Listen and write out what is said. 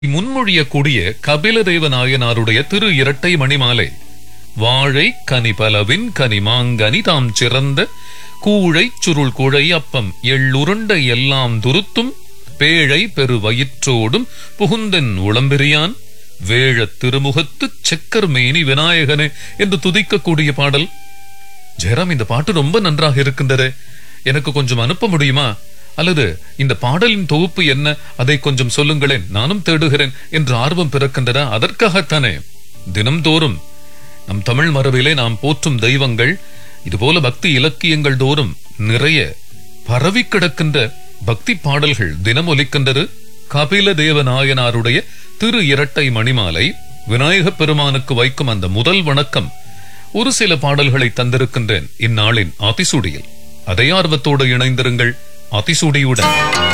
முன்மொழியக்கூடிய கபிலதேவ நாயனாருடைய திரு இரட்டை மணிமாலை வாழை கனி பலவின் கனிமாங்கனி தாம் சிறந்த கூழை சுருள் குழை அப்பம் எள்ளுருண்டை எல்லாம் துருத்தும் பேழை பெரு வயிற்றோடும் புகுந்தன் உளம்பெரியான் வேழத் திருமுகத்துச் செக்கர் மேனி விநாயகனே என்று துதிக்கக்கூடிய பாடல் ஜெயராம் இந்த பாட்டு ரொம்ப நன்றாக இருக்கின்றது எனக்கு கொஞ்சம் அனுப்ப முடியுமா அல்லது இந்த பாடலின் தொகுப்பு என்ன அதை கொஞ்சம் சொல்லுங்களேன் நானும் தேடுகிறேன் என்று ஆர்வம் பிறக்கின்றன அதற்காகத்தானே தினம்தோறும் நம் தமிழ் மரபிலே நாம் போற்றும் தெய்வங்கள் இதுபோல பக்தி இலக்கியங்கள் தோறும் நிறைய பரவி கிடக்கின்ற பக்தி பாடல்கள் தினம் ஒலிக்கின்றது கபில தேவ நாயனாருடைய திரு இரட்டை மணிமாலை விநாயகப் பெருமானுக்கு வைக்கும் அந்த முதல் வணக்கம் ஒரு சில பாடல்களை தந்திருக்கின்றேன் இந்நாளின் ஆத்திசூடியில் அதே ஆர்வத்தோடு இணைந்திருங்கள் ஆத்திசூடியுடன்